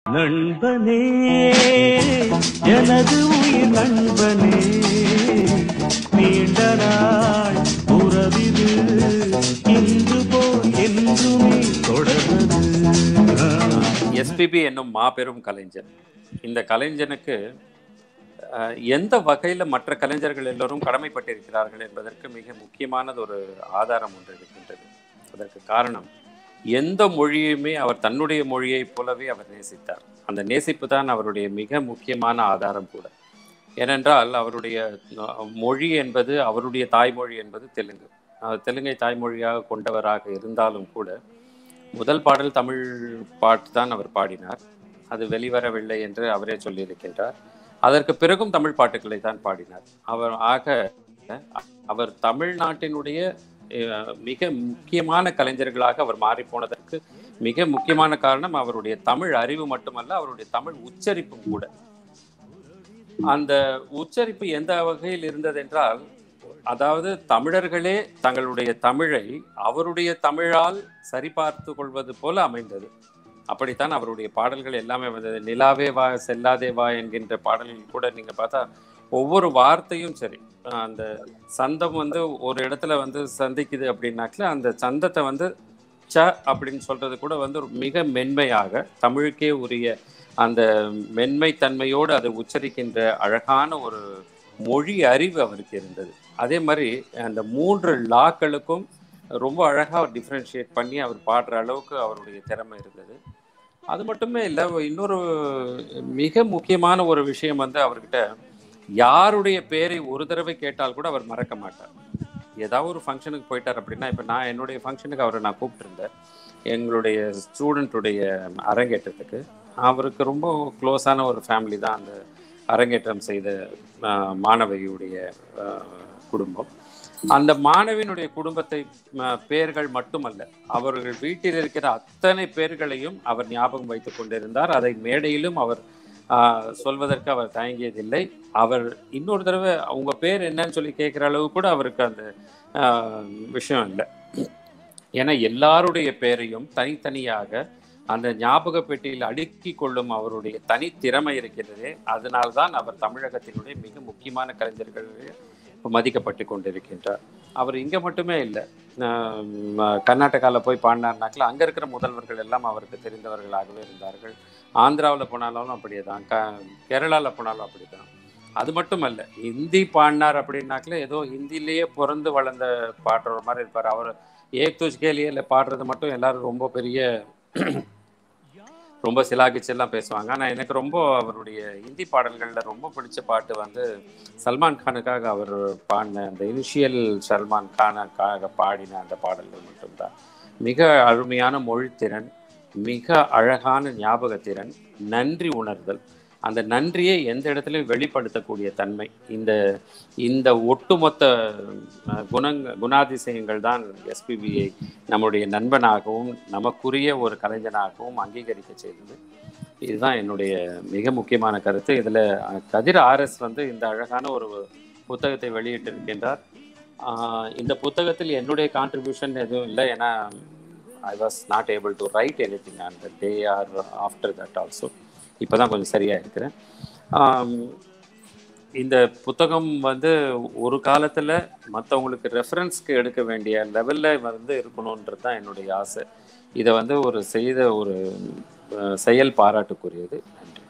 நண்பனே எனது உயிர் நண்பனே நீண்ட நாள் உறவிது இன்று போல் என்றுமே தொடர்வது எஸ்பிபி என்னும் மாபெரும் கலைஞர் இந்த கலைஞனுக்கு அஹ், எந்த வகையில் மற்ற கலைஞர்கள் எல்லோரும் கடமைப்பட்டிருக்கிறார்கள் என்பதற்கு மிக முக்கியமானது ஒரு ஆதாரம் ஒன்று இருக்கின்றது அதற்கு காரணம் எந்த மொழியுமே அவர் தன்னுடைய மொழியைப் போலவே அவர் நேசித்தார் அந்த நேசிப்பு தான் அவருடைய மிக முக்கியமான ஆதாரம் கூட ஏனென்றால் அவருடைய அஹ், மொழி என்பது அவருடைய தாய்மொழி என்பது தெலுங்கு அவர் தெலுங்கை தாய்மொழியாக கொண்டவராக இருந்தாலும் கூட முதல் பாடல் தமிழ் பாட்டு தான் அவர் பாடினார் அது வெளிவரவில்லை என்று அவரே சொல்லியிருக்கின்றார் அதற்கு பிறகும் தமிழ் பாட்டுக்களை தான் பாடினார் அவர் ஆக அவர் தமிழ்நாட்டினுடைய அஹ், மிக முக்கியமான கலைஞர்களாக அவர் மாறி போனதற்கு மிக முக்கியமான காரணம் அவருடைய தமிழ் அறிவு மட்டுமல்ல அவருடைய தமிழ் உச்சரிப்பும் கூட அந்த உச்சரிப்பு எந்த வகையில் இருந்தது என்றால் அதாவது தமிழர்களே தங்களுடைய தமிழை அவருடைய தமிழால் சரிபார்த்து கொள்வது போல அமைந்தது அப்படித்தான் அவருடைய பாடல்கள் எல்லாமே வந்தது நிலாவே வா செல்லாதே வா என்கின்ற பாடல்கள் கூட நீங்க பார்த்தா ஒவ்வொரு வார்த்தையும் சரி அஹ் அந்த சந்தம் வந்து ஒரு இடத்துல வந்து சந்திக்குது அப்படின்னாக்கல அந்த சந்தத்தை வந்து ச அப்படின்னு சொல்றது கூட வந்து ஒரு மிக மென்மையாக தமிழுக்கே உரிய அந்த மென்மை தன்மையோடு அதை உச்சரிக்கின்ற அழகான ஒரு மொழி அறிவு அவருக்கு இருந்தது அதே மாதிரி அந்த மூன்று லாக்களுக்கும் ரொம்ப அழகாக டிஃப்ரென்ஷியேட் பண்ணி அவர் பாடுற அளவுக்கு அவருடைய திறமை இருந்தது அது மட்டுமே இல்லை இன்னொரு மிக முக்கியமான ஒரு விஷயம் வந்து அவர்கிட்ட யாருடைய பேரை ஒரு தடவை கேட்டால் கூட அவர் மறக்க மாட்டார் ஏதாவது ஒரு ஃபங்க்ஷனுக்கு போயிட்டார் அப்படின்னா இப்போ நான் என்னுடைய ஃபங்க்ஷனுக்கு அவரை நான் கூப்பிட்டுருந்தேன் எங்களுடைய ஸ்டூடெண்ட்டுடைய அரங்கேற்றத்துக்கு அவருக்கு ரொம்ப க்ளோஸான ஒரு ஃபேமிலி தான் அந்த அரங்கேற்றம் செய்த ஆஹ், மாணவியுடைய ஆஹ், குடும்பம் அந்த மாணவியினுடைய குடும்பத்தை ஆஹ், பேர்கள் மட்டுமல்ல அவர்கள் வீட்டில் இருக்கிற அத்தனை பேர்களையும் அவர் ஞாபகம் வைத்துக் கொண்டிருந்தார் அதை மேடையிலும் அவர் ஆஹ், சொல்வதற்கு அவர் தயங்கியதில்லை அவர் இன்னொரு தடவை அவங்க பேர் என்னன்னு சொல்லி கேட்குற அளவு கூட அவருக்கு அந்த ஆஹ், விஷயம் இல்லை ஏன்னா எல்லாருடைய பேரையும் தனித்தனியாக அந்த ஞாபக பெட்டியில் அடுக்கி கொள்ளும் அவருடைய தனித்திறமை இருக்கிறதே அதனால்தான் அவர் தமிழகத்தினுடைய மிக முக்கியமான கலைஞர்களில் மதிக்கப்பட்டு கொண்டிருக்கின்றார் அவர் இங்கே மட்டுமே இல்லை கர்நாடகாவில் போய் பாடினார்னாக்கில் அங்கே இருக்கிற முதல்வர்கள் எல்லாம் அவருக்கு தெரிந்தவர்களாகவே இருந்தார்கள் ஆந்திராவில் போனாலும் அப்படியே தான் க கேரளாவில் போனாலும் அப்படி தான் அது மட்டும் அல்ல ஹிந்தி பாடினார் அப்படின்னாக்கில் ஏதோ ஹிந்திலேயே பிறந்து வளர்ந்த பாடுற மாதிரி இருப்பார் அவர் ஏக் துஜ்கேலியில் பாடுறது மட்டும் எல்லாரும் ரொம்ப பெரிய ரொம்ப சிலாகிச்செல்லாம் பேசுவாங்க ஆனால் எனக்கு ரொம்ப அவருடைய ஹிந்தி பாடல்களில் ரொம்ப பிடிச்ச பாட்டு வந்து சல்மான் கானுக்காக அவர் பாடின அந்த இனிஷியல் சல்மான் கானுக்காக பாடின அந்த பாடல்கள் மட்டும்தான் மிக அருமையான மொழித்திறன் மிக அழகான ஞாபகத்திறன் நன்றி உணர்தல் அந்த நன்றியை எந்த இடத்துலையும் வெளிப்படுத்தக்கூடிய தன்மை இந்த இந்த ஒட்டுமொத்த அஹ், குணங்க குணாதிசயங்கள் தான் எஸ்பிபியை நம்முடைய நண்பனாகவும் நமக்குரிய ஒரு கலைஞனாகவும் அங்கீகரிக்க செய்தது இதுதான் என்னுடைய மிக முக்கியமான கருத்து இதில் கதிர் ஆர்எஸ் வந்து இந்த அழகான ஒரு புத்தகத்தை வெளியிட்டிருக்கின்றார் ஆஹ் இந்த புத்தகத்தில் என்னுடைய கான்ட்ரிபியூஷன் எதுவும் இல்லை ஏன்னா I was not able to write anything அந்த day or after that also இப்போ தான் கொஞ்சம் சரியாக இருக்கிறேன் ஆம், இந்த புத்தகம் வந்து ஒரு காலத்தில் மற்றவங்களுக்கு ரெஃபரன்ஸ்க்கு எடுக்க வேண்டிய லெவலில் வந்து இருக்கணுன்றது தான் என்னுடைய ஆசை இதை வந்து ஒரு செய்த ஒரு அஹ், செயல் பாராட்டுக்குரியது நன்றி